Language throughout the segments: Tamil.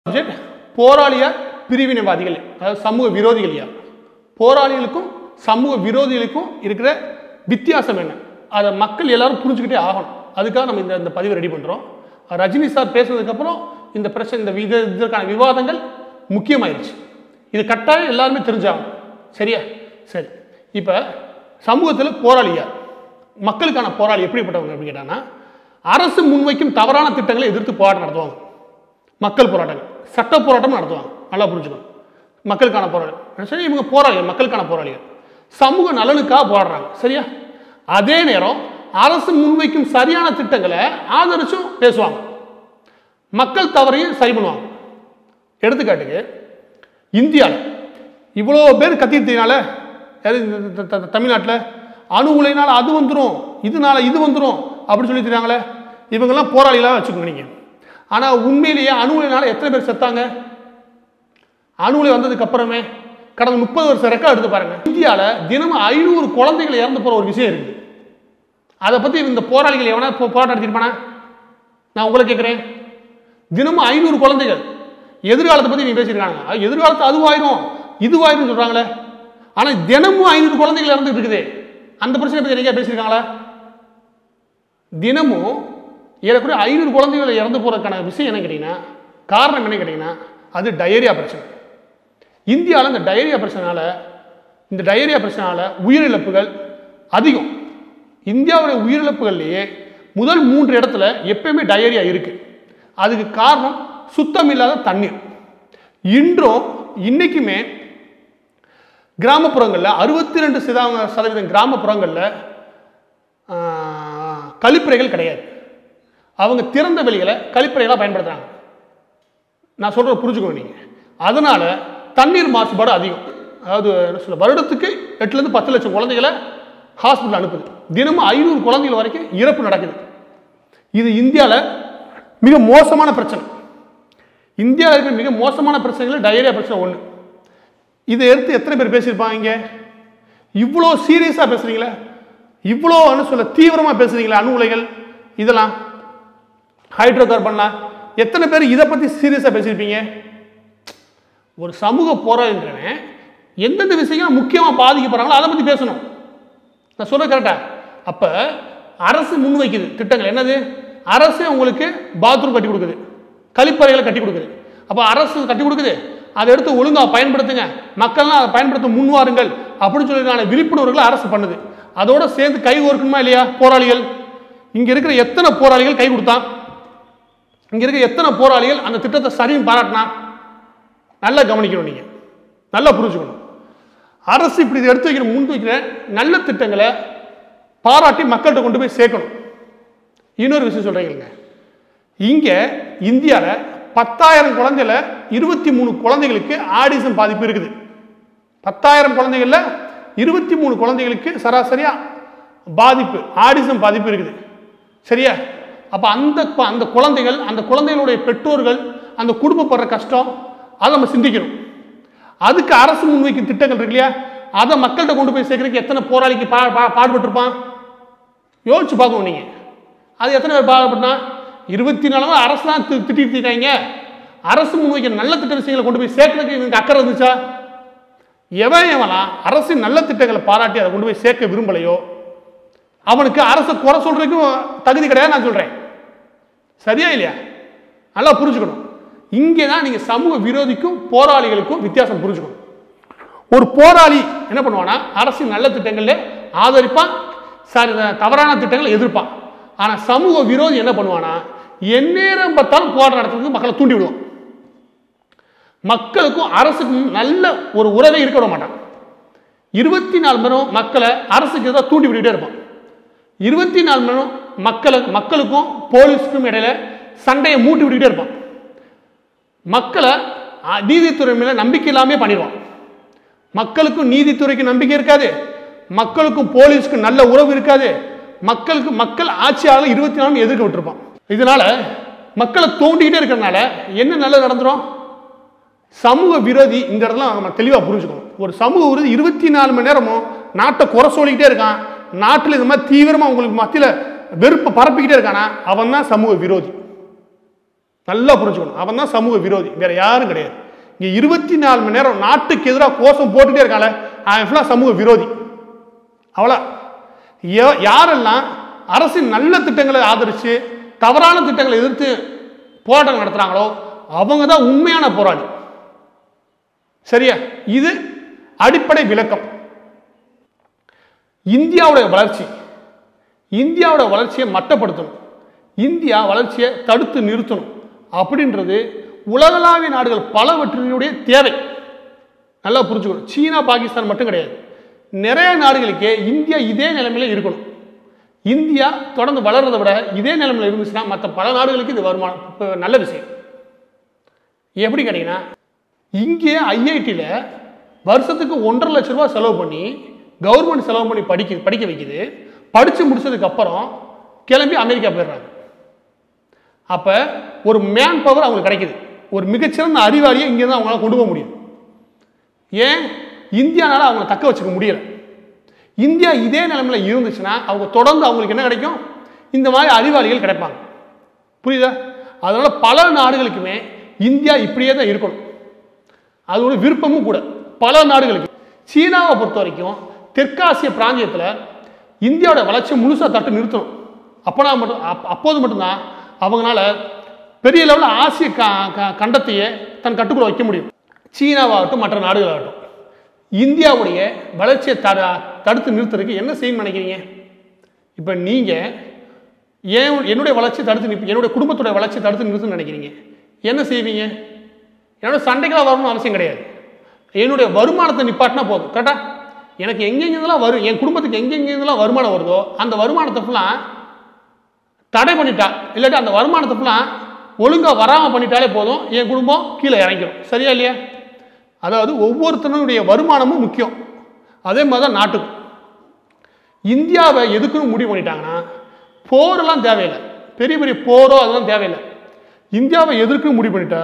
சப்ஜெக்ட் போராளியார் பிரிவினைவாதிகள் அதாவது சமூக விரோதிகள் யார் போராளிகளுக்கும் சமூக விரோதிகளுக்கும் இருக்கிற வித்தியாசம் என்ன அதை மக்கள் எல்லாரும் புரிஞ்சுக்கிட்டே ஆகணும் அதுக்காக நம்ம இந்த இந்த பதிவை ரெடி பண்ணுறோம் ரஜினி சார் பேசுனதுக்கப்புறம் இந்த பிரச்சனை இந்த இது இதற்கான விவாதங்கள் முக்கியமாயிருச்சு இது கட்டாயம் எல்லாருமே தெரிஞ்சாகணும் சரியா சரி இப்போ சமூகத்தில் போராளி யார் மக்களுக்கான போராளி எப்படிப்பட்டவங்க அப்படின்னு கேட்டாங்கன்னா அரசு முன்வைக்கும் தவறான திட்டங்களை எதிர்த்து போராட்டம் நடத்துவாங்க மக்கள் போராட்டங்கள் சட்ட போராட்டம் நடத்துவாங்க நல்லா புரிஞ்சுக்கணும் மக்களுக்கான போராட்டம் சரி இவங்க போராளிகள் மக்களுக்கான போராளிகள் சமூக நலனுக்காக போராடுறாங்க சரியா அதே நேரம் அரசு முன்வைக்கும் சரியான திட்டங்களை ஆதரிச்சும் பேசுவாங்க மக்கள் தவறையும் சரி பண்ணுவாங்க எடுத்துக்காட்டுக்கு இந்தியாவில் இவ்வளோ பேர் கத்திட்டீங்கனால தமிழ்நாட்டில் அணு உலையினால் அது வந்துடும் இதனால இது வந்துடும் அப்படின்னு சொல்லி தெரியாங்களே இவங்கெல்லாம் போராளிகளாக வச்சுக்கோங்க நீங்கள் ஆனால் உண்மையிலேயே அணு உலையினால எத்தனை பேர் செத்தாங்க அணு உலை வந்ததுக்கு அப்புறமே கடந்த முப்பது வருஷம் ரெக்கார்ட் எடுத்து பாருங்க இந்தியாவில் தினமும் ஐநூறு குழந்தைகள் இறந்து போகிற ஒரு விஷயம் இருக்குது அதை பற்றி இந்த போராளிகள் எவனா போ- போராட்டம் நடத்திருப்பானா நான் உங்களை கேட்குறேன் தினமும் ஐநூறு குழந்தைகள் எதிர்காலத்தை பற்றி நீ பேசியிருக்காங்க அது எதிர்காலத்து அதுவாயிரும் இதுவாயிரும் சொல்கிறாங்களே ஆனால் தினமும் ஐநூறு குழந்தைகள் இறந்துட்டு இருக்குது அந்த பிரச்சனை பற்றி என்னைக்கா பேசியிருக்காங்களா தினமும் ஏறக்குறைய ஐநூறு குழந்தைகள் இறந்து போகிறதுக்கான விஷயம் என்ன கேட்டிங்கன்னா காரணம் என்ன கேட்டிங்கன்னா அது டயரியா பிரச்சனை இந்தியாவில் இந்த டயரியா பிரச்சனைனால இந்த டயரியா பிரச்சனைனால உயிரிழப்புகள் அதிகம் இந்தியாவுடைய உயிரிழப்புகள்லேயே முதல் மூன்று இடத்துல எப்பயுமே டயரியா இருக்கு அதுக்கு காரணம் சுத்தம் இல்லாத தண்ணீர் இன்றும் இன்னைக்குமே கிராமப்புறங்களில் அறுபத்தி ரெண்டு சதவீதம் கிராமப்புறங்களில் ஆஹ், கழிப்பறைகள் கிடையாது அவங்க திறந்த வெளிகளை கழிப்பறைகளாக பயன்படுத்துகிறாங்க நான் சொல்கிறத புரிஞ்சுக்கணும் நீங்கள் அதனால் தண்ணீர் மாசுபாடு அதிகம் அதாவது என்ன சொல்ல வருடத்துக்கு எட்டுலேருந்து பத்து லட்சம் குழந்தைகளை ஹாஸ்பிட்டல் அனுப்புது தினமும் ஐநூறு குழந்தைகள் வரைக்கும் இறப்பு நடக்குது இது இந்தியாவில் மிக மோசமான பிரச்சனை இந்தியாவில் இருக்கிற மிக மோசமான பிரச்சனைகள் டயரியா பிரச்சனை ஒன்று இதை எடுத்து எத்தனை பேர் பேசியிருப்பாங்க இங்கே இவ்வளோ சீரியஸாக பேசுகிறீங்களே இவ்வளோ என்ன சொல்ல தீவிரமாக பேசுகிறீங்களே அணு உலைகள் இதெல்லாம் ஹைட்ரோ கார்பன்லாம் எத்தனை பேர் இதை பற்றி சீரியஸாக பேசியிருப்பீங்க ஒரு சமூக போராளின்றவன் எந்தெந்த விஷயங்கள் முக்கியமாக பாதிக்கப்படுறாங்களோ அதை பற்றி பேசணும் நான் சொல்ல கரெக்டா அப்போ அரசு முன்வைக்குது திட்டங்கள் என்னது அரசு உங்களுக்கு பாத்ரூம் கட்டி கொடுக்குது கழிப்பறைகளை கட்டி கொடுக்குது அப்போ அரசு கட்டி கொடுக்குது அதை எடுத்து ஒழுங்காக பயன்படுத்துங்க மக்கள்லாம் அதை பயன்படுத்த முன்வாருங்கள் அப்படின்னு சொல்லியிருக்கான விழிப்புணர்வுகளை அரசு பண்ணுது அதோட சேர்ந்து கை கோர்க்கணுமா இல்லையா போராளிகள் இங்கே இருக்கிற எத்தனை போராளிகள் கை கொடுத்தான் இங்கே இருக்கிற எத்தனை போராளிகள் அந்த திட்டத்தை சரின்னு பாராட்டினா நல்லா கவனிக்கணும் நீங்கள் நல்லா புரிஞ்சுக்கணும் அரசு இப்படி இதை எடுத்து வைக்கிற முன் வைக்கிற நல்ல திட்டங்களை பாராட்டி மக்கள்கிட்ட கொண்டு போய் சேர்க்கணும் இன்னொரு விஷயம் சொல்கிறீங்க இங்கே இந்தியாவில் பத்தாயிரம் குழந்தையில இருபத்தி மூணு குழந்தைகளுக்கு ஆடிசம் பாதிப்பு இருக்குது பத்தாயிரம் குழந்தைகள்ல இருபத்தி மூணு குழந்தைகளுக்கு சராசரியா பாதிப்பு ஆடிசம் பாதிப்பு இருக்குது சரியா அப்போ அந்த ப- அந்த குழந்தைகள் அந்த குழந்தைகளுடைய பெற்றோர்கள் அந்த குடும்பப்படுற கஷ்டம் அதை நம்ம சிந்திக்கணும் அதுக்கு அரசு முன்வைக்கும் திட்டங்கள் இருக்கு இல்லையா அதை மக்கள்கிட்ட கொண்டு போய் சேர்க்கறதுக்கு எத்தனை போராளிக்கு பா பா- பாடுபட்டிருப்பான் யோசிச்சு பார்க்கணும் நீங்கள் அது எத்தனை பேர் பாடுபட்டா இருபத்தி நாலு அரசு தான் தி- திட்டிட்டு இருக்காங்க அரசு முன்வைக்கிற நல்ல திட்ட விஷயங்களை கொண்டு போய் சேர்க்கறதுக்கு இவங்க அக்கறை இருந்துச்சா எவன் எவனா அரசின் நல்ல திட்டங்களை பாராட்டி அதை கொண்டு போய் சேர்க்க விரும்பலையோ அவனுக்கு அரசை குறை சொல்றதுக்கும் தகுதி கிடையாது நான் சொல்றேன் சரியா இல்லையா நல்லா புரிஞ்சுக்கணும் இங்கே தான் நீங்கள் சமூக விரோதிக்கும் போராளிகளுக்கும் வித்தியாசம் புரிஞ்சுக்கணும் ஒரு போராளி என்ன பண்ணுவானா அரசின் நல்ல திட்டங்களில் ஆதரிப்பான் சரி தவறான திட்டங்களை எதிர்ப்பான் ஆனால் சமூக விரோதி என்ன பண்ணுவானா எந்நேரம் பார்த்தாலும் போராட்டம் நடத்துறதுக்கு மக்களை தூண்டி விடுவான் மக்களுக்கும் அரசுக்கும் நல்ல ஒரு உறவே இருக்க விட மாட்டான் இருபத்தி நாலு மணி நேரம் மக்களை அரசுக்கு எதிராக தூண்டி விட்டுட்டே இருப்பான் இருபத்தி நாலு மணி நேரம் மக்களை மக்களுக்கும் போலீஸுக்கும் இடையில சண்டையை மூட்டி விட்டுக்கிட்டே இருப்பான் மக்களை அ, நீதித்துறை மேல நம்பிக்கை இல்லாமே பண்ணிடுவான் மக்களுக்கும் நீதித்துறைக்கு நம்பிக்கை இருக்காது மக்களுக்கும் போலீஸுக்கும் நல்ல உறவு இருக்காது மக்களுக்கு மக்கள் ஆட்சியாளர் இருபத்தி நாலு எதிர்க்க விட்டுருப்பான் இதனால மக்களை தோண்டிக்கிட்டே இருக்கிறதுனால என்ன நல்லது நடந்துரும் சமூக விரோதி இந்த இடத்துல நம்ம தெளிவாக புரிஞ்சுக்கணும் ஒரு சமூக விரோதி இருபத்தி நாலு மணி நேரமும் நாட்டை குறை சொல்லிக்கிட்டே இருக்கான் நாட்டில் இந்த மாதிரி தீவிரமாக உங்களுக்கு மத்தியில் வெறுப்பை பரப்பிக்கிட்டே இருக்கானா அவன் தான் சமூக விரோதி நல்லா புரிஞ்சுக்கணும் அவன் தான் சமூக விரோதி வேற யாரும் கிடையாது இங்க இருபத்தி நாலு மணி நேரம் நாட்டுக்கு எதிராக கோஷம் போட்டுட்டே இருக்கான்ல அவன் ஃபுல்லாக சமூக விரோதி அவ்வளோ யா- யாரெல்லாம் அரசின் நல்ல திட்டங்களை ஆதரித்து தவறான திட்டங்களை எதிர்த்து போராட்டம் நடத்துகிறாங்களோ அவங்க தான் உண்மையான போராளி சரியா இது அடிப்படை விளக்கம் இந்தியாவுடைய வளர்ச்சி இந்தியாவோட வளர்ச்சியை மட்டப்படுத்தணும் இந்தியா வளர்ச்சியை தடுத்து நிறுத்தணும் அப்படின்றது உலகளாவிய நாடுகள் பலவற்றினுடைய தேவை நல்லா புரிஞ்சுக்கணும் சீனா பாகிஸ்தான் மட்டும் கிடையாது நிறைய நாடுகளுக்கு இந்தியா இதே நிலைமையில இருக்கணும் இந்தியா தொடர்ந்து வளர்றதை விட இதே நிலைமையில இருந்துச்சுன்னா மற்ற பல நாடுகளுக்கு இது வருமானம் இப்ப நல்ல விஷயம் எப்படி கேட்டிங்கன்னா இங்கே ஐஐடியில் வருஷத்துக்கு ஒன்றரை லட்ச ரூபா செலவு பண்ணி கவர்மெண்ட் செலவு பண்ணி படிக்க படிக்க வைக்குது படித்து முடிச்சதுக்கு அப்புறம் கிளம்பி அமெரிக்கா போயிடுறாங்க அப்போ ஒரு மேன் பவர் அவங்களுக்கு கிடைக்குது ஒரு மிகச்சிறந்த அறிவாளியை இங்கே தான் அவங்களால கொண்டு போக முடியும் ஏன் இந்தியானால அவங்கள தக்க வச்சுக்க முடியல இந்தியா இதே நிலைமையில இருந்துச்சுன்னா அவங்க தொடர்ந்து அவங்களுக்கு என்ன கிடைக்கும் இந்த மாதிரி அறிவாளிகள் கிடைப்பாங்க புரியுதா அதனால பல நாடுகளுக்குமே இந்தியா இப்படியே தான் இருக்கணும் அது ஒரு விருப்பமும் கூட பல நாடுகளுக்கு சீனாவை பொறுத்த வரைக்கும் தெற்காசிய பிராந்தியத்தில் இந்தியாவோட வளர்ச்சி முழுசாக தட்டு நிறுத்தணும் அப்போனா மட்டும் அப்- அப்போது மட்டும்தான் அவங்களால பெரிய லெவலில் ஆசிய க க- கண்டத்தையே தன் கட்டுக்குள்ள வைக்க முடியும் சீனாவாகட்டும் மற்ற நாடுகளாகட்டும் இந்தியாவுடைய வளர்ச்சியை தட தடுத்து நிறுத்துறதுக்கு என்ன செய்யணும்னு நினைக்கிறீங்க இப்போ நீங்கள் ஏன் என்னுடைய வளர்ச்சி தடுத்து நிற்ப என்னுடைய குடும்பத்துடைய வளர்ச்சி தடுத்து நிறுத்துன்னு நினைக்கிறீங்க என்ன செய்வீங்க என்னோட சண்டைகளாக வரணும்னு அவசியம் கிடையாது என்னுடைய வருமானத்தை நிப்பாட்டினா போதும் கரெக்டா எனக்கு எங்கெங்கெங்கெல்லாம் வரும் என் குடும்பத்துக்கு எங்கெங்கெங்கெல்லாம் வருமானம் வருதோ அந்த வருமானத்தை ஃபுல்லாக தடை பண்ணிட்டா இல்லாட்டி அந்த வருமானத்தை ஃபுல்லாக ஒழுங்காக வராமல் பண்ணிட்டாலே போதும் என் குடும்பம் கீழே இறங்கிடும் சரியா இல்லையா அதாவது ஒவ்வொருத்தனுடைய வருமானமும் முக்கியம் அதே மாதிரி தான் நாட்டுக்கும் இந்தியாவை எதுக்குன்னு முடிவு பண்ணிட்டாங்கன்னா போரெல்லாம் தேவையில்லை பெரிய பெரிய போரோ அதெல்லாம் தேவையில்லை இந்தியாவை எதிர்க்குன்னு முடிவு பண்ணிட்டா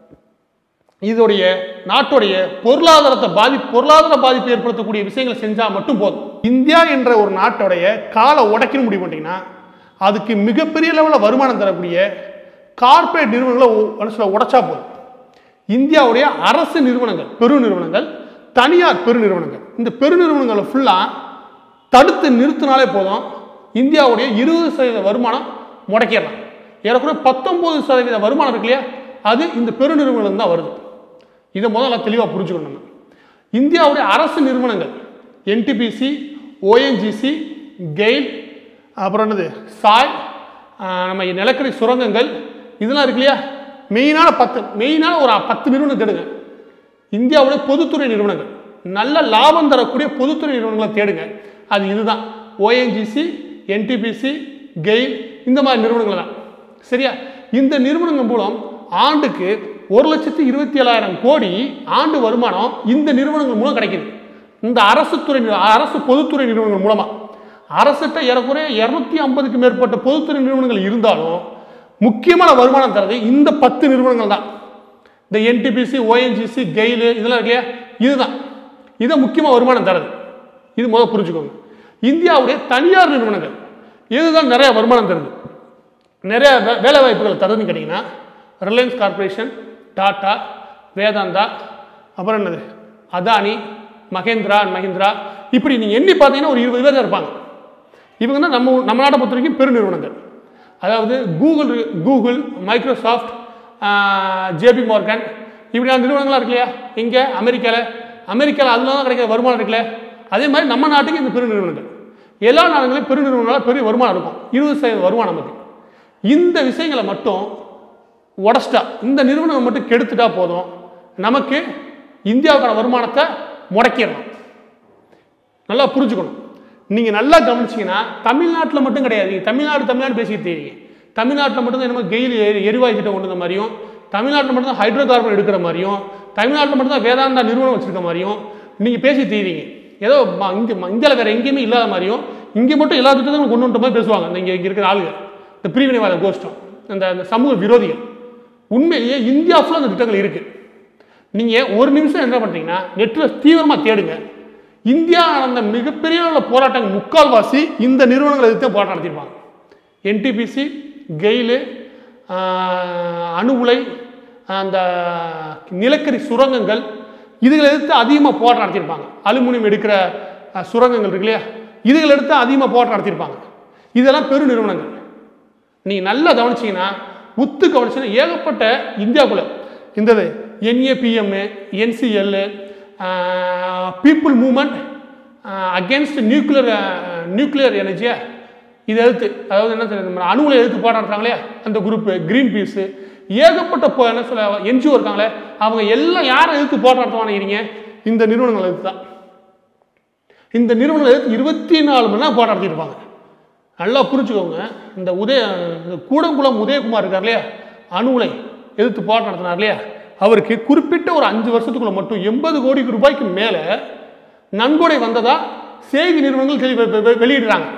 இதோடைய நாட்டுடைய பொருளாதாரத்தை பாதி பொருளாதார பாதிப்பு ஏற்படுத்தக்கூடிய விஷயங்களை செஞ்சால் மட்டும் போதும் இந்தியா என்ற ஒரு நாட்டுடைய காலை உடைக்கணும் முடிவு பண்ணிட்டீங்கன்னா அதுக்கு மிகப்பெரிய லெவலில் வருமானம் தரக்கூடிய கார்ப்பரேட் நிறுவனங்களை உ- மனசுல உடைச்சா போதும் இந்தியாவுடைய அரசு நிறுவனங்கள் பெரு நிறுவனங்கள் தனியார் பெரு நிறுவனங்கள் இந்த பெரு நிறுவனங்களை ஃபுல்லாக தடுத்து நிறுத்தினாலே போதும் இந்தியாவுடைய இருபது சதவீத வருமானம் முடக்கிடலாம் ஏறக்குறைய பத்தொன்பது சதவீத வருமானம் இருக்கு இல்லையா அது இந்த பெருநிறுவனம் தான் வருது இதை முதல்ல தெளிவாக புரிஞ்சுக்கணும் நம்ம இந்தியாவுடைய அரசு நிறுவனங்கள் என்டிபிசி ஓஎன்ஜிசி கெயில் அப்புறம் என்னது சாய் ஆஹ் நம்ம நிலக்கரி சுரங்கங்கள் இதெல்லாம் இருக்கு இல்லையா மெயினான பத்து மெயினான ஒரு பத்து நிறுவனம் தேடுங்க இந்தியாவுடைய பொதுத்துறை நிறுவனங்கள் நல்ல லாபம் தரக்கூடிய பொதுத்துறை நிறுவனங்களை தேடுங்க அது இதுதான் ஓஎன்ஜிசி என்டிபிசி கெயில் இந்த மாதிரி நிறுவனங்கள் தான் சரியா இந்த நிறுவனங்கள் மூலம் ஆண்டுக்கு ஒரு லட்சத்து இருபத்தி ஏழாயிரம் கோடி ஆண்டு வருமானம் இந்த நிறுவனங்கள் மூலம் கிடைக்குது இந்த அரசு துறை நிறு- அரசு பொதுத்துறை நிறுவனங்கள் மூலமா அரசுகிட்ட ஏறக்குறைய இரநூத்தி ஐம்பதுக்கு மேற்பட்ட பொதுத்துறை நிறுவனங்கள் இருந்தாலும் முக்கியமான வருமானம் தரது இந்த பத்து நிறுவனங்கள் தான் இந்த என்டிபிசி ஓஎன்ஜிசி கெயிலு இதெல்லாம் இருக்கு இல்லையா இதுதான் இதை முக்கியமாக வருமானம் தரது இது முதல்ல புரிஞ்சுக்கோங்க இந்தியாவுடைய தனியார் நிறுவனங்கள் இதுதான் நிறைய வருமானம் தருது நிறைய வே- வேலை வாய்ப்புகளை தருதுன்னு கேட்டிங்கன்னா ரிலையன்ஸ் கார்ப்பரேஷன் டாடா வேதாந்தா அப்புறம் என்னது அதானி மகேந்திரா அண்ட் மஹிந்திரா இப்படி நீங்கள் எண்ணி பார்த்தீங்கன்னா ஒரு இருபது பேர் தான் இருப்பாங்க இவங்க தான் நம்ம ஊ- நம்ம நாட்டை பொறுத்த வரைக்கும் பெருநிறுவனங்கள் அதாவது கூகுள் இரு- கூகுள் மைக்ரோசாஃப்ட் ஜேபி மார்கன் இப்படியான நிறுவனங்கள்லாம் இருக்கு இல்லையா இங்கே அமெரிக்காவில் அமெரிக்காவில் அதில் தான் கிடைக்கிற வருமானம் இருக்குல்ல அதே மாதிரி நம்ம நாட்டுக்கு இந்த பெருநிறுவனங்கள் எல்லா நாடுகளிலும் பெருநிறுவனங்களால் பெரிய வருமானம் இருக்கும் இருபது சதவீத வருமானம் நமக்கு இந்த விஷயங்களை மட்டும் உடச்சிட்டா இந்த நிறுவனம் மட்டும் கெடுத்துட்டா போதும் நமக்கு இந்தியாவுக்கான வருமானத்தை முடக்கிடலாம் நல்லா புரிஞ்சுக்கணும் நீங்கள் நல்லா கவனிச்சீங்கன்னா தமிழ்நாட்டில் மட்டும் கிடையாது நீங்க தமிழ்நாடு தமிழ்நாடு பேசிக்கிட்டு தெரியுங்க தமிழ்நாட்டில் மட்டும் தான் என்னமோ கெயில் எரி எரிவாயு திட்டம் கொண்டு வந்த மாதிரியும் தமிழ்நாட்டில் மட்டும் தான் ஹைட்ரோ கார்பன் எடுக்கிற மாதிரியும் தமிழ்நாட்டில் மட்டும் தான் வேதாந்தா நிறுவனம் வச்சிருக்க மாதிரியும் நீங்கள் பேசி தெரியுங்க ஏதோ ம- இங்க ம- இந்தியாவில் வேற எங்கேயுமே இல்லாத மாதிரியும் இங்கே மட்டும் எல்லா திட்டத்தையும் கொண்டு வந்துட்ட மாதிரி பேசுவாங்க இந்த இங்கே இங்கே இருக்கிற ஆளுங்க இந்த பிரிவினைவாத கோஷ்டம் இந்த இந்த சமூக விரோதிகள் உண்மையிலேயே இந்தியா ஃபுல்லாக அந்த திட்டங்கள் இருக்குது நீங்கள் ஒரு நிமிஷம் என்ன பண்ணுறீங்கன்னா நெட்டில் தீவிரமாக தேடுங்க இந்தியா நடந்த மிகப்பெரிய அளவுல போராட்டங்கள் முக்கால்வாசி இந்த நிறுவனங்களை எதிர்த்து போராட்டம் நடத்தியிருப்பாங்க என்டிபிசி கெயிலு ஆஹ், அணு உலை அந்த நிலக்கரி சுரங்கங்கள் இதுகளை எடுத்து அதிகமாக போராட்டம் நடத்தியிருப்பாங்க அலுமினியம் எடுக்கிற அஹ், சுரங்கங்கள் இருக்கு இல்லையா இதுகளை எடுத்து அதிகமாக போராட்டம் நடத்தியிருப்பாங்க இதெல்லாம் பெரு நிறுவனங்கள் நீங்கள் நல்லா கவனிச்சீங்கன்னா உத்து கவனிச்சீங்கன்னா ஏகப்பட்ட இந்தியாவுக்குள்ள இந்தது NAPM NCL people movement against nuclear nuclear எனர்ஜியா இதை எதிர்த்து அதாவது என்ன சொல்றது, நம்ம அணுவில் எதிர்த்து போராட்டம் நடத்துறாங்களே அந்த குரூப்பு க்ரீன் பீஸு ஏகப்பட்ட போ என்ன சொல்ல என்ஜிஓ இருக்காங்களே அவங்க எல்லாம் யாரை எதிர்த்து போராட்டம் நடத்துவாங்க இந்த நிறுவனங்களை எதிர்த்து தான் இந்த நிறுவனங்கள் எதிர்த்து இருபத்தி நாலு மணி நேரம் போராட்டம் நடத்தியிருப்பாங்க நல்லா புரிஞ்சுக்கோங்க இந்த உதய இந்த கூடங்குளம் உதயகுமார் இருக்கார் இல்லையா அணு உலை எதிர்த்து போராட்டம் நடத்தினார் இல்லையா அவருக்கு குறிப்பிட்ட ஒரு அஞ்சு வருஷத்துக்குள்ள மட்டும் எண்பது கோடி ரூபாய்க்கு மேலே நன்கொடை வந்ததா செய்தி நிறுவனங்கள் தெளி- வெ- வெ- வெளியிடுறாங்க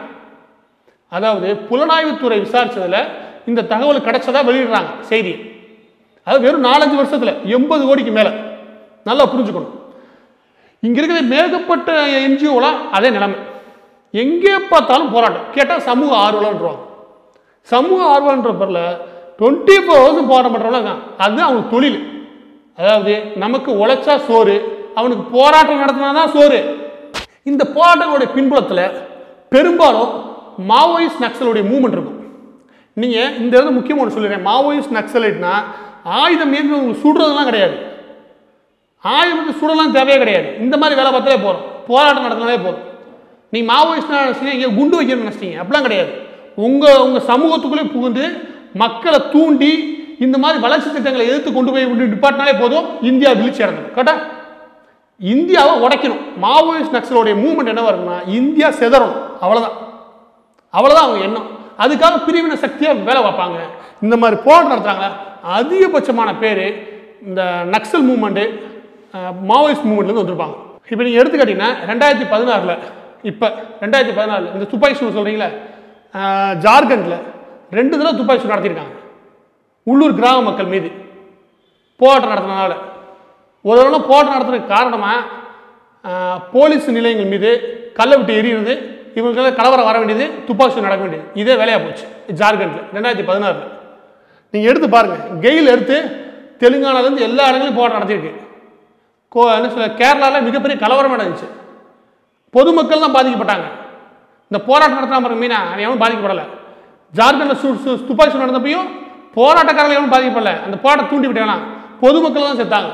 அதாவது புலனாய்வுத்துறை விசாரிச்சதுல இந்த தகவல் கிடைச்சதா வெளியிடுறாங்க செய்தி அது வெறும் நாலஞ்சு வருஷத்துல எண்பது கோடிக்கு மேல நல்லா புரிஞ்சுக்கணும் இங்க இருக்கிற மேகப்பட்ட என்ஜிஓலாம் அதே நிலைமை எங்கே பார்த்தாலும் போராட்டம் கேட்டால் சமூக ஆர்வலன்றாங்க சமூக ஆர்வலன்ற பேரில் டுவெண்ட்டி ஃபோர் ஹவர்ஸும் போராட்டம் பண்ணுறவங்க இருக்கான் அதுதான் அவனுக்கு தொழில் அதாவது நமக்கு உழைச்சா சோறு அவனுக்கு போராட்டம் நடத்தினா தான் சோறு இந்த போராட்டங்களுடைய பின்புலத்தில் பெரும்பாலும் மாவோயிஸ்ட் நக்சலுடைய மூவ்மெண்ட் இருக்கும் நீங்கள் இந்த இடத்துல முக்கியமாக ஒன்று சொல்லிடுறேன் மாவோயிஸ்ட் நக்சலைட்னா ஆயுதம் ஏந்தி உங்களுக்கு சுடுறதுலாம் கிடையாது ஆயுதத்தை சுடலாம் தேவையே கிடையாது இந்த மாதிரி வேலை பார்த்தாலே போதும் போராட்டம் நடத்தினாலே போதும் நீ மாவோயிஸ்ட் நினச்சிங்க இங்கே குண்டு வைக்கணும்னு நினச்சிங்க அப்படிலாம் கிடையாது உங்கள் உங்கள் சமூகத்துக்குள்ளே புகுந்து மக்களை தூண்டி இந்த மாதிரி வளர்ச்சி திட்டங்களை எதிர்த்து கொண்டு போய் டிபார்ட்னாலே போதும் இந்தியா வீழ்ச்சி அடைஞ்சிடும் கரெக்டா இந்தியாவை உடைக்கணும் மாவோயிஸ்ட் நக்சலோடைய மூவ்மெண்ட் என்னவா இருக்குன்னா இந்தியா செதறணும் அவ்வளோதான் அவ்வளோதான் அவங்க எண்ணம் அதுக்காக பிரிவினை சக்தியாக வேலை பார்ப்பாங்க இந்த மாதிரி போராட்டம் நடத்துறாங்களா அதிகபட்சமான பேர் இந்த நக்சல் மூவ்மெண்ட்டு மாவோயிஸ்ட் மூவ்மெண்ட்லேருந்து வந்திருப்பாங்க இப்போ நீங்கள் எடுத்துக்கிட்டிங்கன்னா ரெண்டாயிரத்தி பதினாறில் இப்போ ரெண்டாயிரத்தி பதினாலில் இந்த துப்பாக்கி சூடு சொல்கிறீங்களே ஜார்க்கண்டில் ரெண்டு தடவை துப்பாக்கி சூடு நடத்தியிருக்காங்க உள்ளூர் கிராம மக்கள் மீது போராட்டம் நடத்தினால ஒரு தடவை போராட்டம் நடத்துறதுக்கு காரணமாக போலீஸ் நிலையங்கள் மீது கல்லை விட்டு எரியுறது இவங்களுக்கு கலவரம் வர வேண்டியது துப்பாக்கி சூடு நடக்க வேண்டியது இதே வேலையாக போச்சு ஜார்க்கண்டில் ரெண்டாயிரத்தி பதினாறில் நீங்கள் எடுத்து பாருங்கள் கெயில் எடுத்து தெலுங்கானாலேருந்து எல்லா இடங்களையும் போராட்டம் நடத்தியிருக்கு கோ என்ன சொல்ல கேரளாவில் மிகப்பெரிய கலவரம் நடந்துச்சு பொதுமக்கள் தான் பாதிக்கப்பட்டாங்க இந்த போராட்டம் நடத்தினா பாருங்க மீனா அவன் எவனும் பாதிக்கப்படலை ஜார்க்கண்டில் சு சு துப்பாக்கி சூடு நடந்தப்பையும் போராட்டக்காரர்கள் எவனும் பாதிக்கப்படல அந்த போராட்டம் தூண்டி விட்டானா பொதுமக்கள் தான் செத்தாங்க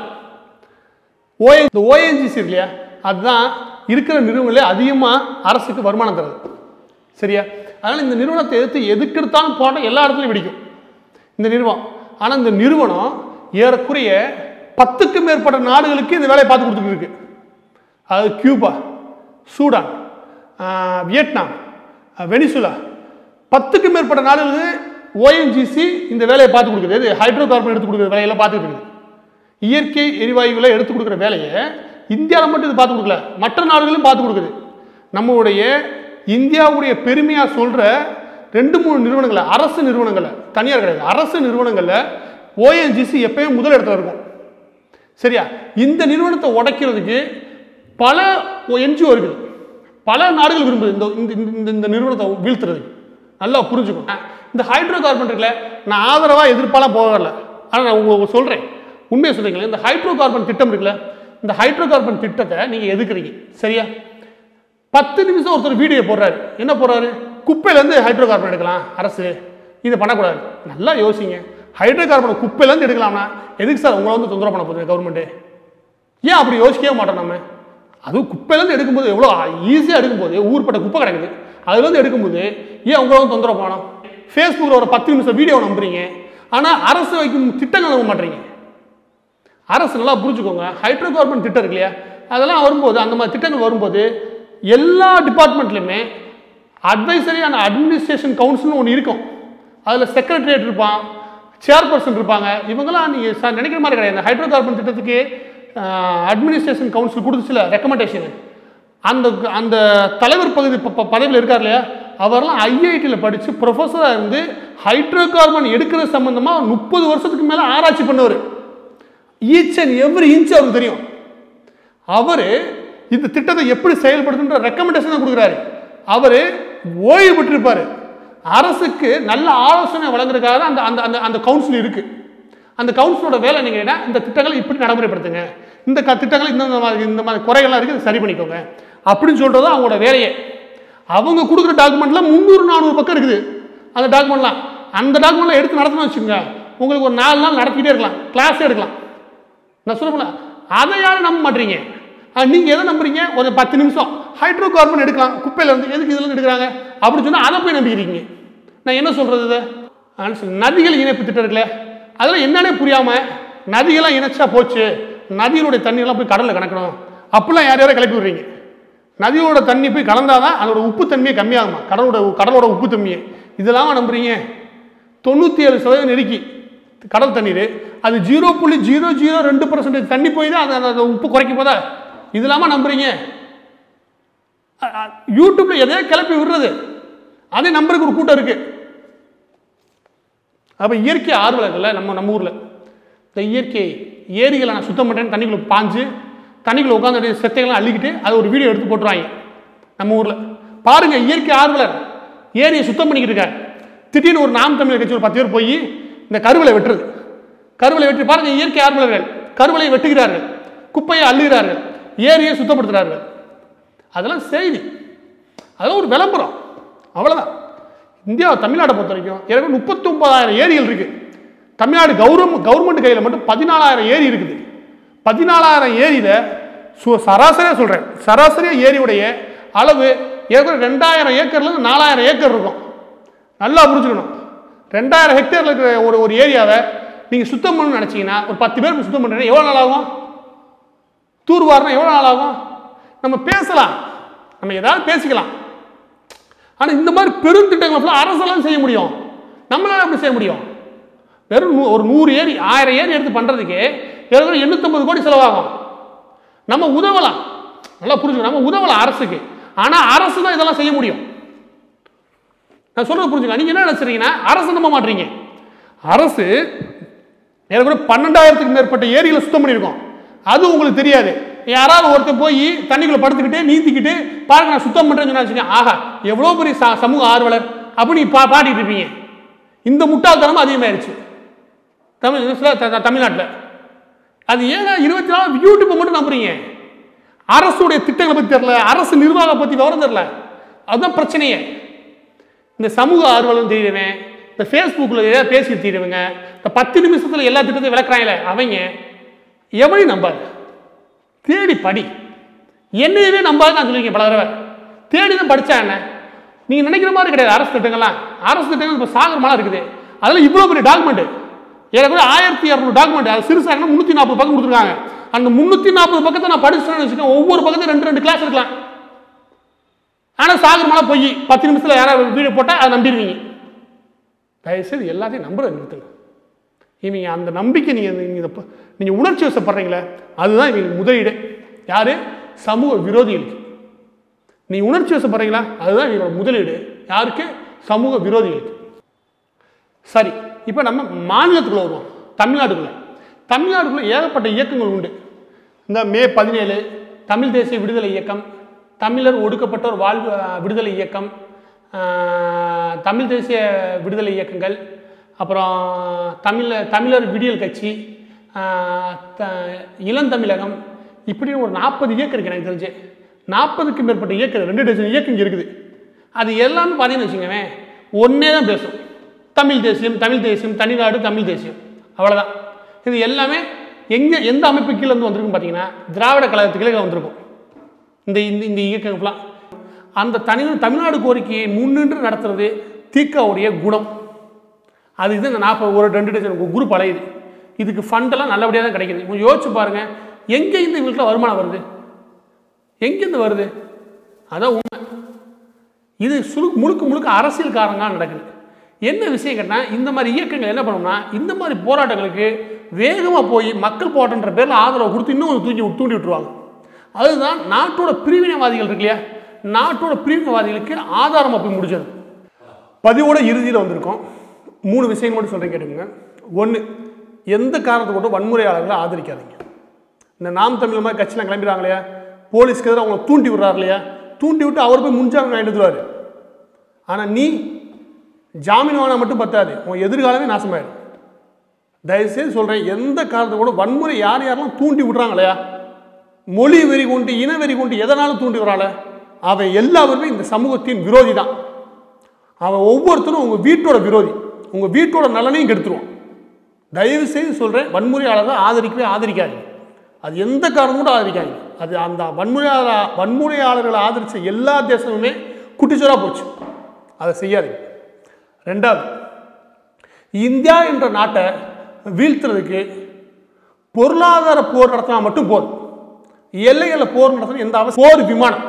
ஓஏ இந்த ஓஎன்ஜிசி இருக்கு இல்லையா அதுதான் இருக்கிற நிறுவனங்களே அதிகமாக அரசுக்கு வருமானம் தருது சரியா அதனால் இந்த நிறுவனத்தை எதிர்த்து எதுக்கெடுத்தாலும் போராட்டம் எல்லா இடத்துலையும் வெடிக்கும் இந்த நிறுவனம் ஆனால் இந்த நிறுவனம் ஏறக்குறைய பத்துக்கு மேற்பட்ட நாடுகளுக்கு இந்த வேலையை பார்த்து கொடுத்துட்டு இருக்கு அது கியூபா சூடான் ஆஹ், வியட்நாம் ஆஹ், வெனிசுலா பத்துக்கு மேற்பட்ட நாடுகளுக்கு ஓஎன்ஜிசி இந்த வேலையை பார்த்து கொடுக்குது இது ஹைட்ரோ கார்பன் எடுத்து கொடுக்குற வேலையெல்லாம் பார்த்துட்டு இருக்குது இயற்கை எரிவாயுகளை எடுத்து கொடுக்குற வேலையை இந்தியாவில் மட்டும் இது பார்த்து கொடுக்கல மற்ற நாடுகளும் பார்த்து கொடுக்குது நம்மளுடைய இந்தியாவுடைய பெருமையாக சொல்கிற ரெண்டு மூணு நிறுவனங்களை அரசு நிறுவனங்களை தனியார் கிடையாது அரசு நிறுவனங்களில் ஓஎன்ஜிசி எப்பயும் முதல் இடத்துல இருக்கும் சரியா இந்த நிறுவனத்தை உடைக்கிறதுக்கு பல என்ஜிஓ இருக்குது பல நாடுகள் விரும்புது இந்த இந்த இந்த- இந்த நிறுவனத்தை வீழ்த்துறதுக்கு நல்லா புரிஞ்சுக்கணும் இந்த ஹைட்ரோ கார்பன் இருக்குல்ல நான் ஆதரவாக எதிர்ப்பாலாம் போக வரல ஆனால் நான் உங்களுக்கு சொல்கிறேன் உண்மையை சொல்றீங்களே இந்த ஹைட்ரோ கார்பன் திட்டம் இருக்குல்ல இந்த ஹைட்ரோ கார்பன் திட்டத்தை நீங்கள் எதுக்குறீங்க சரியா பத்து நிமிஷம் ஒருத்தர் வீடியோ போடுறாரு என்ன போடுறாரு குப்பையிலேருந்து ஹைட்ரோ கார்பன் எடுக்கலாம் அரசு இதை பண்ணக்கூடாது நல்லா யோசிங்க ஹைட்ரோ கார்பனை குப்பையிலேருந்து எடுக்கலாம்னா எதுக்கு சார் உங்களை வந்து தொந்தரவு பண்ண போகுது கவர்மெண்ட்டு ஏன் அப்படி யோசிக்கவே மாட்டோம் நம்ம அதுவும் குப்பையிலேருந்து எடுக்கும்போது எவ்வளோ ஈஸியாக எடுக்கும்போது ஊர்பட்ட குப்பை கிடக்குது அதுலேருந்து எடுக்கும்போது ஏன் உங்களை வந்து தொந்தரவு பண்ணணும் ஃபேஸ்புக்கில் ஒரு பத்து நிமிஷம் வீடியோ நம்புறீங்க ஆனால் அரசு வைக்கும் திட்டங்கள் நம்ப மாட்டீங்க அரசு நல்லா புரிஞ்சுக்கோங்க ஹைட்ரோ கார்பன் திட்டம் இருக்கு இல்லையா அதெல்லாம் வரும்போது அந்த மாதிரி திட்டங்கள் வரும்போது எல்லா டிபார்ட்மெண்ட்லையுமே அட்வைசரி அண்ட் அட்மினிஸ்ட்ரேஷன் கவுன்சில்னு ஒன்று இருக்கும் அதில் செக்ரட்டரியேட் இருப்பான் சேர்பர்சன் இருப்பாங்க இவங்கெல்லாம் நீங்கள் நினைக்கிற மாதிரி கிடையாது இந்த ஹைட்ரோ கார்பன் திட்டத்துக்கு அட்மினிஸ்ட்ரேஷன் கவுன்சில் கொடுத்துச்சுல ரெக்கமெண்டேஷன் அந்த அந்த தலைவர் பகுதி ப- ப- பதவியில் இருக்கார் இல்லையா அவர்லாம் ஐஐடியில் படித்து ப்ரொஃபஸராக இருந்து ஹைட்ரோ கார்பன் எடுக்கிறது சம்மந்தமாக முப்பது வருஷத்துக்கு மேலே ஆராய்ச்சி பண்ணவர் ஈச் அண்ட் எவ்ரி இன்ச் அவருக்கு தெரியும் அவர் இந்த திட்டத்தை எப்படி செயல்படுத்துன்ற ரெக்கமெண்டேஷன் தான் கொடுக்குறாரு அவர் ஓய்வு பெற்றிருப்பார் அரசுக்கு நல்ல ஆலோசனை வழங்குறதுக்காக தான் அந்த அந்த அந்த அந்த கவுன்சில் இருக்கு அந்த கவுன்சிலோட வேலை நீங்க என்ன இந்த திட்டங்களை இப்படி நடைமுறைப்படுத்துங்க இந்த க திட்டங்கள் இந்த இந்த மாதிரி இந்த மாதிரி குறைகள்லாம் இருக்குது இதை சரி பண்ணிக்கோங்க அப்படின்னு சொல்றது அவங்களோட வேலையே அவங்க கொடுக்குற டாக்குமெண்ட்ல முந்நூறு நானூறு பக்கம் இருக்குது அந்த டாக்குமெண்ட்லாம் அந்த டாக்குமெண்ட்லாம் எடுத்து நடத்தணும்னு வச்சுக்கோங்க உங்களுக்கு ஒரு நாலு நாள் நடத்திக்கிட்டே இருக்கலாம் கிளாஸே எடுக்கலாம் நான் சொல்லல அதை யாரும் நம்ப மாட்டீங்க அது நீங்க எதை நம்புறீங்க ஒரு பத்து நிமிஷம் ஹைட்ரோ கார்பன் எடுக்கலாம் குப்பையில இருந்து எதுக்கு இதுல இருந்து எடுக்கிறாங்க அப்படின்னு சொன்னா அதை போய் நம்பிக்கிறீங்க நான் என்ன சொல்றது இதை ஆனா சொல்லு, நதிகள் இணைப்பு திட்டம் இருக்குல்ல அதெல்லாம் என்னன்னே புரியாம நதிகள்லாம் இணைச்சா போச்சு நதிகளுடைய தண்ணியெல்லாம் போய் கடல்ல கணக்கணும் அப்படிலாம் யார் யாரை கிளப்பி விடுறீங்க நதியோட தண்ணி போய் கலந்தாதான் அதோட உப்பு தன்மையை கம்மியாகுமா கடலோட கடலோட உப்பு தன்மையை இதெல்லாம் நம்புறீங்க தொண்ணூற்றி ஏழு சதவீதம் நெருக்கி கடல் தண்ணீர் அது ஜீரோ புள்ளி ஜீரோ ஜீரோ ரெண்டு பர்சன்டேஜ் தண்ணி போய் தான் அந்த அந்த உப்பு குறைக்க போதா இது இல்லாமல் நம்புறீங்க அ- அ- யூடியூப்ல எதையோ கிளப்பி விடுறது அதே நம்பருக்கு ஒரு கூட்டம் இருக்கு அப்போ இயற்கை ஆர்வலர்கள்ல நம்ம நம்ம ஊரில் இந்த இயற்கை ஏரிகளை நான் சுத்தம் பண்ணுறேன்னு தண்ணிக்குள்ள பாஞ்சு தண்ணிக்குள்ள உட்காந்து செத்தைகள்லாம் அள்ளிக்கிட்டு அதை ஒரு வீடியோ எடுத்து போட்டுருவாங்க நம்ம ஊரில் பாருங்க இயற்கை ஆர்வலர் ஏரியை சுத்தம் பண்ணிக்கிட்டு இருக்கார் திடீர்னு ஒரு நாம் தமிழர் கட்சி ஒரு பத்து பேர் போய் இந்த கருவலை வெட்டுறது கருவலை வெட்டி பாருங்க இயற்கை ஆர்வலர்கள் கருவலை வெட்டுகிறார்கள் குப்பையை அள்ளுகிறார்கள் ஏரியை சுத்தப்படுத்துகிறார்கள் அதெல்லாம் செய்தி அதெல்லாம் ஒரு விளம்பரம் அவ்வளவுதான் இந்தியா தமிழ்நாட்டை பொறுத்த வரைக்கும் ஏற்கனவே முப்பத்தி ஒன்பதாயிரம் ஏரிகள் இருக்கு தமிழ்நாடு கௌரவம் கவர்மெண்ட் கையில் மட்டும் பதினாலாயிரம் ஏரி இருக்குது பதினாலாயிரம் ஏரியில சு சராசரியாக சொல்கிறேன் சராசரியாக ஏரியுடைய அளவு ஏற்கனவே ரெண்டாயிரம் ஏக்கர்ல இருந்து நாலாயிரம் ஏக்கர் இருக்கும் நல்லா புரிஞ்சுக்கணும் ரெண்டாயிரம் ஹெக்டேரில் இருக்கிற ஒரு ஒரு ஏரியாவை நீங்கள் சுத்தம் பண்ணணும்னு நினச்சிங்கன்னா ஒரு பத்து பேர் சுத்தம் பண்ணுறீங்க எவ்வளோ நாள் ஆகும் தூர் வாரினா எவ்வளோ நாள் ஆகும் நம்ம பேசலாம் நம்ம ஏதாவது பேசிக்கலாம் ஆனால் இந்த மாதிரி பெருந்திட்டங்களை ஃபுல்லாக அரசெல்லாம் செய்ய முடியும் நம்மளால எப்படி செய்ய முடியும் வெறும் நூ- ஒரு நூறு ஏரி ஆயிரம் ஏரி எடுத்து பண்ணுறதுக்கு ஏற்கனவே எண்ணூற்றம்பது கோடி செலவாகும் நம்ம உதவலாம் நல்லா புரிஞ்சுக்கணும் நம்ம உதவலாம் அரசுக்கு ஆனால் அரசு தான் இதெல்லாம் செய்ய முடியும் நான் சொல்றது புரிஞ்சுங்க நீங்க என்ன நினைச்சிருக்கீங்கன்னா அரசு நம்ப மாட்டீங்க அரசு ஏற்கனவே பன்னெண்டாயிரத்துக்கு மேற்பட்ட ஏரிகளை சுத்தம் பண்ணியிருக்கோம் அது உங்களுக்கு தெரியாது யாராவது ஒருத்தர் போய் தண்ணிக்குள்ள படுத்துக்கிட்டு நீந்திக்கிட்டு பாருங்க நான் சுத்தம் பண்றேன்னு சொன்னா வச்சுக்கோங்க, ஆஹா எவ்வளோ பெரிய ச- சமூக ஆர்வலர் அப்படி பா பாடிட்டு இருப்பீங்க இந்த முட்டாள்தனமும் அதிகமாயிருச்சு தமிழ் தமிழ்நாட்டில் அது ஏங்க இருபத்தி நாலு யூடியூப்பை மட்டும் நம்புறீங்க அரசுடைய திட்டங்களை பற்றி தெரியல அரசு நிர்வாகம் பற்றி விவரம் தெரியல அதுதான் பிரச்சனையே இந்த சமூக ஆர்வலம் தெரியுறவன் இந்த ஃபேஸ்புக்கில் ஏதாவது பேசி தீருவங்க இந்த பத்து நிமிஷத்தில் எல்லா திட்டத்தையும் விளக்குறாங்களே அவங்க எவனையும் நம்பாது தேடி படி என்னையவே நம்பாது நான் சொல்லியிருக்கேன் பல தடவை தேடி தான் படித்தா என்ன நீங்கள் நினைக்கிற மாதிரி கிடையாது அரசு திட்டங்கள்லாம் அரசு திட்டங்கள் இப்போ சாகர் மலை இருக்குது அதில் இவ்வளோ பெரிய டாக்குமெண்ட் ஏற்கனவே ஆயிரத்தி இரநூறு டாக்குமெண்ட் அது சிறுசாகனா முந்நூற்றி நாற்பது பக்கம் கொடுத்துருக்காங்க அந்த முந்நூற்றி நாற்பது பக்கத்தை நான் படிச்சுட்டேன்னு வச்சுக்கோங்க ஒவ்வொரு பக்கத்தையும் ரெண்டு ரெண்டு கிளாஸ் இருக்கலாம் ஆனால் சாகர் மலை போய் பத்து நிமிஷத்தில் யாராவது வீடியோ போட்டால் அதை நம்பிடுவீங்க தயவுசெய்து எல்லாத்தையும் நம்புற நிறுத்துங்க இவங்க அந்த நம்பிக்கை நீங்கள் நீங்கள் நீங்கள் உணர்ச்சி வசப்படுறீங்களே அதுதான் இவங்க முதலீடு யாரு சமூக விரோதிகளுக்கு நீ உணர்ச்சி வசப்படுறீங்களா அதுதான் இவங்களோட முதலீடு யாருக்கு சமூக விரோதிகளுக்கு சரி இப்போ நம்ம மாநிலத்துக்குள்ள வருவோம் தமிழ்நாட்டுக்குள்ள தமிழ்நாட்டுக்குள்ள ஏகப்பட்ட இயக்கங்கள் உண்டு இந்த மே பதினேழு தமிழ் தேசிய விடுதலை இயக்கம் தமிழர் ஒடுக்கப்பட்டோர் வாழ்வு அஹ், விடுதலை இயக்கம் அஹ், தமிழ் தேசிய விடுதலை இயக்கங்கள் அப்புறம் தமிழ தமிழர் விடியல் கட்சி அஹ், த- இளந்தமிழகம் இப்படின்னு ஒரு நாற்பது இயக்கம் இருக்கு எனக்கு தெரிஞ்சு நாற்பதுக்கு மேற்பட்ட இயக்கம் ரெண்டு டஜன் இயக்கம் இங்கே இருக்குது அது எல்லாமே பார்த்தீங்கன்னு வச்சுக்கோங்க ஒன்றே தான் பேசும் தமிழ் தேசியம் தமிழ் தேசியம் தனிநாடு தமிழ் தேசியம் அவ்வளவுதான் இது எல்லாமே எங்கே எந்த அமைப்பு கீழே இருந்து வந்திருக்கும் பார்த்தீங்கன்னா திராவிட கழகத்துக்கு கீழே வந்திருக்கும் இந்த இந்த இந்த இயக்கங்கள்லாம் அந்த தனி தமிழ்நாடு கோரிக்கையை முன்னின்று நடத்துறது தீக்காவுடைய குணம் அது இது இந்த நாற்பது ஒரு ரெண்டு டஜன் குரூப் அலையுது இதுக்கு ஃபண்டெல்லாம் நல்லபடியாக தான் கிடைக்குது கொஞ்சம் யோசிச்சு பாருங்க எங்கேருந்து இவங்களுக்குலாம் வருமானம் வருது எங்கேருந்து வருது அதான் உண்மை இது சுரு முழுக்க முழுக்க அரசியல் காரணங்களாக நடக்குது என்ன விஷயம் கேட்டால் இந்த மாதிரி இயக்கங்கள் என்ன பண்ணும்னா இந்த மாதிரி போராட்டங்களுக்கு வேகமாக போய் மக்கள் போராட்டன்ற பேரில் ஆதரவு கொடுத்து இன்னும் கொஞ்சம் தூக்கி தூண்டி விட்டுருவாங்க அதுதான் நாட்டோட பிரிவினைவாதிகள் இருக்கு இல்லையா நாட்டோட பிரிவினைவாதிகளுக்கு ஆதாரமாக போய் முடிச்சது பதிவோட இறுதியில் வந்திருக்கோம் மூணு விஷயங்கள் மட்டும் சொல்கிறேன் கேட்டுக்கோங்க ஒன்று எந்த காரணத்தை கொண்டு வன்முறையாளர்களை ஆதரிக்காதீங்க இந்த நாம் தமிழ் மாதிரி கட்சியில் கிளம்பிடுறாங்க இல்லையா போலீஸ்க்கு எதிராக அவங்கள தூண்டி விடுறாரு இல்லையா தூண்டி விட்டு அவர் போய் முன்ஜாமீன் வாங்கிட்டு வந்துருவாரு ஆனால் நீ ஜாமீன் வாங்கினா மட்டும் பத்தாது உன் எதிர்காலமே நாசமாயிடும் தயவுசெய்து சொல்கிறேன் எந்த காரணத்தை கூட வன்முறை யார் யாரெல்லாம் தூண்டி விடுறாங்க இல்லையா மொழி வெறி கொண்டு இன வெறி கொண்டு எதனாலும் தூண்டி விடுறாள் அவன் எல்லாருமே இந்த சமூகத்தின் விரோதி தான் அவன் ஒவ்வொருத்தரும் உங்கள் வீட்டோட விரோதி உங்கள் வீட்டோட நலனையும் கெடுத்துருவான் தயவு செய்து சொல்கிறேன் வன்முறையாளரை ஆதரிக்கவே ஆதரிக்காதீங்க அது எந்த காரணம் கூட ஆதரிக்காதீங்க அது அந்த வன்முறையாளர் வன்முறையாளர்களை ஆதரித்த எல்லா தேசமுமே குட்டிச்சோராக போச்சு அதை செய்யாதீங்க ரெண்டாவது இந்தியா என்ற நாட்டை வீழ்த்துறதுக்கு பொருளாதார போர் நடத்தினா மட்டும் போதும் எல்லைகளில் போர் நடத்தணும் எந்த அவசியம் போர் விமானம்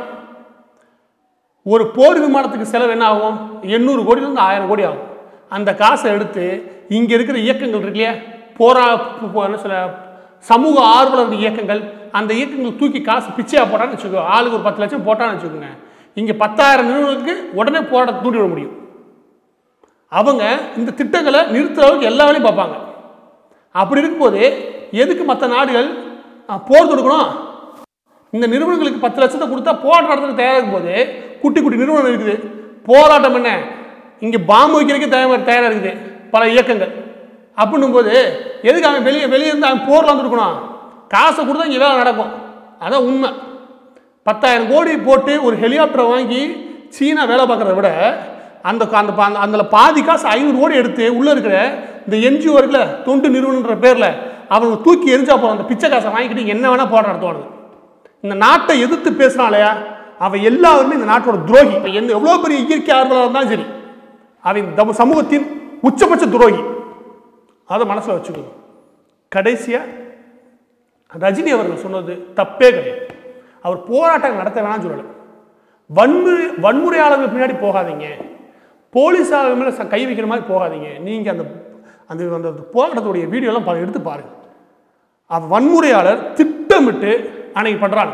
ஒரு போர் விமானத்துக்கு செலவு என்ன ஆகும் எண்ணூறு கோடியிலேருந்து ஆயிரம் கோடி ஆகும் அந்த காசை எடுத்து இங்கே இருக்கிற இயக்கங்கள் இருக்கு இல்லையா போரா பு- பு- என்ன சொல்ல சமூக ஆர்வலர் இயக்கங்கள் அந்த இயக்கங்கள் தூக்கி காசு பிச்சையாக போட்டான்னு வச்சுக்கோ ஆளுக்கு ஒரு பத்து லட்சம் போட்டான்னு வச்சுக்கோங்க இங்கே பத்தாயிரம் நிறுவனங்களுக்கு உடனே போராட்டத்தை தூண்டி விட முடியும் அவங்க இந்த திட்டங்களை நிறுத்துற அளவுக்கு எல்லா வேலையும் பார்ப்பாங்க அப்படி இருக்கும்போது எதுக்கு மற்ற நாடுகள் அஹ், போர் தொடுக்கணும் இந்த நிறுவனங்களுக்கு பத்து லட்சத்தை கொடுத்தா போராட்டம் நடத்துறதுக்கு தயாராக இருக்கும்போது குட்டி குட்டி நிறுவனம் இருக்குது போராட்டம் என்ன இங்கே பாம்பு வைக்கிறதுக்கே தயார் தயாராக இருக்குது பல இயக்கங்கள் அப்படின்னும் போது எதுக்கு அவன் வெளியே வெளியே இருந்து அவன் போரில் வந்துருக்கணும் காசை கொடுத்தா இங்கே வேலை நடக்கும் அதான் உண்மை பத்தாயிரம் கோடி போட்டு ஒரு ஹெலிகாப்டரை வாங்கி சீனா வேலை பார்க்குறத விட அந்த அந்த பா- அந்த பாதி காசு ஐநூறு கோடி எடுத்து உள்ளே இருக்கிற இந்த என்ஜிஓ இருக்குல்ல தொண்டு நிறுவனன்ற பேரில் அவங்க தூக்கி எரிஞ்சா போதும் அந்த பிச்சை காசை வாங்கிக்கிட்டு என்ன வேணால் போராட்டம் நடத்துவானுங்க இந்த நாட்டை எதிர்த்து பேசுனாலையா அவன் எல்லாருமே இந்த நாட்டோட துரோகி அவன் எந்த எவ்வளோ பெரிய இயற்கை ஆர்வலராக இருந்தாலும் சரி அவன் இந்த சமூகத்தின் உச்சபட்ச துரோகி அதை மனசில் வச்சுக்கணும் கடைசியாக ரஜினி அவர்கள் சொன்னது தப்பே கிடையாது அவர் போராட்டம் நடத்த வேணாம்னு சொல்லலை வன்முறை வன்முறையாளர்கள் பின்னாடி போகாதீங்க போலீஸாளர்கள் மேலே ச- கை வைக்கிற மாதிரி போகாதீங்க நீங்கள் அந்த அந்த அந்த போராட்டத்துடைய வீடியோலாம் பா- எடுத்து பாருங்க அவ வன்முறையாளர் திட்டமிட்டு அன்னைக்கு பண்றாங்க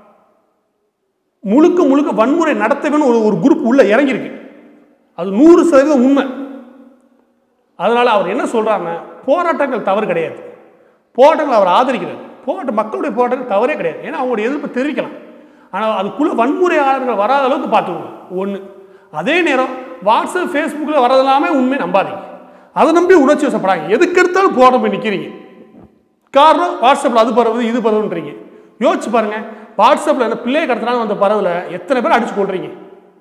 முழுக்க முழுக்க வன்முறை நடத்தவேன்னு ஒரு ஒரு குரூப் உள்ள இறங்கியிருக்கு அது நூறு சதவீதம் உண்மை அதனால அவர் என்ன சொல்றாருன்னா போராட்டங்கள் தவறு கிடையாது போராட்டங்கள் அவர் ஆதரிக்கிறார் போராட்ட மக்களுடைய போராட்டங்கள் தவறே கிடையாது ஏன்னா அவங்களுடைய எதிர்ப்பை தெரிவிக்கலாம் ஆனால் அதுக்குள்ள வன்முறையாளர்கள் வராத அளவுக்கு பார்த்துக்கணும் ஒன்று அதே நேரம் வாட்ஸ்அப் ஃபேஸ்புக்கில் வரதெல்லாமே உண்மை நம்பாதீங்க அதை நம்பி உணர்ச்சி வசப்படாங்க எதுக்கு எடுத்தாலும் போராட்டம் போய் நிற்கிறீங்க காரணம் வாட்ஸ்அப்பில் அது பரவுது இது பரவுன்றீங்க யோசிச்சு பாருங்க வாட்ஸ்அப்பில் அந்த பிள்ளையை கடத்தினாலும் அந்த பரவல எத்தனை பேர் அடிச்சு கொள்றீங்க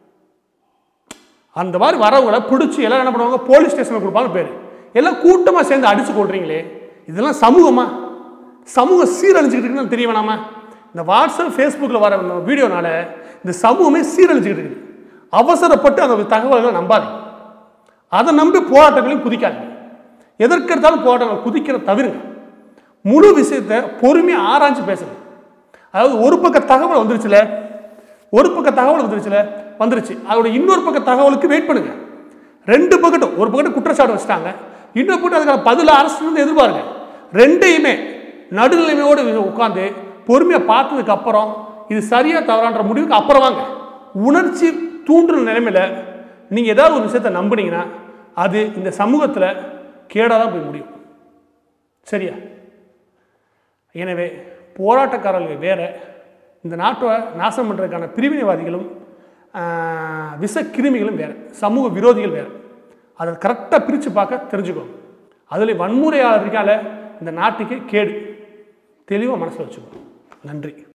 அந்த மாதிரி வரவங்களை பிடிச்சி எல்லாம் என்ன பண்ணுவாங்க போலீஸ் ஸ்டேஷனில் கொடுப்பாங்க பேர் எல்லாம் கூட்டமாக சேர்ந்து அடிச்சு கொள்றீங்களே இதெல்லாம் சமூகமா சமூக சீரழிஞ்சுக்கிட்டு இருக்குன்னு தெரிய வேணாமா இந்த வாட்ஸ்அப் ஃபேஸ்புக்கில் வர இந்த வீடியோனால இந்த சமூகமே சீரழிஞ்சுக்கிட்டு இருக்குது அவசரப்பட்டு அந்த தகவல்களை நம்பாதீங்க அதை நம்பி போராட்டங்களையும் குதிக்காதீங்க எதற்கெடுத்தாலும் போராட்டங்களை குதிக்கிற தவிருங்க முழு விஷயத்தை பொறுமையாக ஆராய்ஞ்சு பேசுங்க அதாவது ஒரு பக்க தகவல் வந்துருச்சுல ஒரு பக்க தகவல் வந்துருச்சுல வந்துருச்சு அதோட இன்னொரு பக்க தகவலுக்கு வெயிட் பண்ணுங்க ரெண்டு பக்கட்டும் ஒரு பக்கத்து குற்றச்சாட்டு வச்சுட்டாங்க இன்னொரு பக்கம் அதுக்கான பதில அரசு வந்து எதிர்பாருங்க ரெண்டையுமே நடுநிலைமையோடு உட்காந்து பொறுமையாக பார்த்ததுக்கு அப்புறம் இது சரியா தவறான்ற முடிவுக்கு அப்புறம் வாங்க உணர்ச்சி தூண்டுற நிலைமையில நீங்கள் ஏதாவது ஒரு விஷயத்தை நம்புனீங்கன்னா அது இந்த சமூகத்தில் கேடாக தான் போய் முடியும் சரியா எனவே போராட்டக்காரர்கள் வேற இந்த நாட்டை நாசம் பண்ணுறதுக்கான பிரிவினைவாதிகளும் ஆஹ், விஷக்கிருமிகளும் வேற சமூக விரோதிகள் வேற அதை கரெக்டாக பிரித்து பார்க்க தெரிஞ்சுக்கணும் அதில் வன்முறையாளர் இருக்கால இந்த நாட்டுக்கு கேடு தெளிவாக மனசில் வச்சுக்கணும் நன்றி